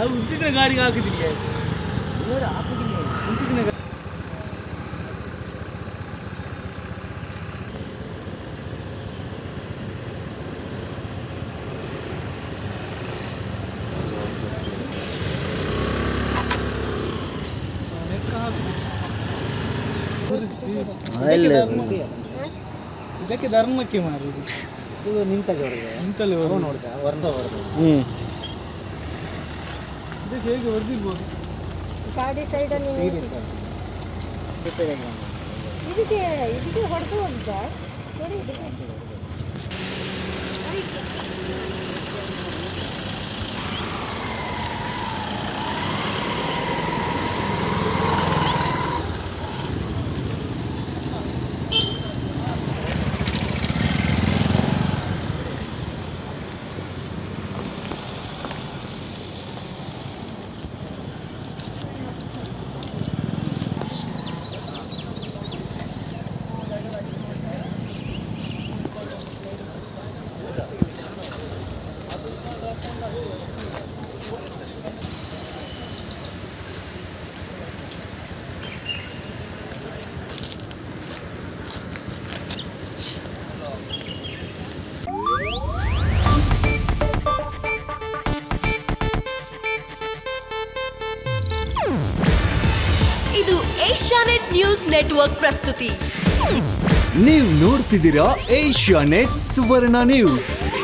ಅದು ಉದ್ದಿನ ಗಾಡಿಗೆ ಹಾಕಿದ್ದೀನಿ ಉದ್ದಿನ ಗಾ- ಲೆಕ್ಕ ಹಾಕು. ಇದಕ್ಕೆ ಧರ್ಮ- ಇದಕ್ಕೆ ಧರ್ಮಕ್ಕೆ ಮಾರುದು ಇದು ನಿಂತವರೆಗೆ ನಿಂತಲ್ಲಿ ಅವ ಹೊರ್ದು. ನೋಡಿದ ವರ್ಧ ವರ್ಧ ಹ್ಞೂ ಇದಕ್ಕೆ ಹೇಗೆ ಹೊಡೆದಿರ್ಬೋದು ಗಾಡಿ ಸೈಡಲ್ಲಿ ಇದಕ್ಕೆ ಇದಕ್ಕೆ ಹೊಡೆದು ಅಂತ ನೋಡಿ ಇದಕ್ಕೆ ಇದು ಏಷ್ಯಾನೆಟ್ ನ್ಯೂಸ್ ನೆಟ್ವರ್ಕ್ ಪ್ರಸ್ತುತಿ ನೀವು ನೋಡ್ತಿದ್ದೀರಾ ಏಷ್ಯಾ ನೆಟ್ ಸುವರ್ಣ ನ್ಯೂಸ್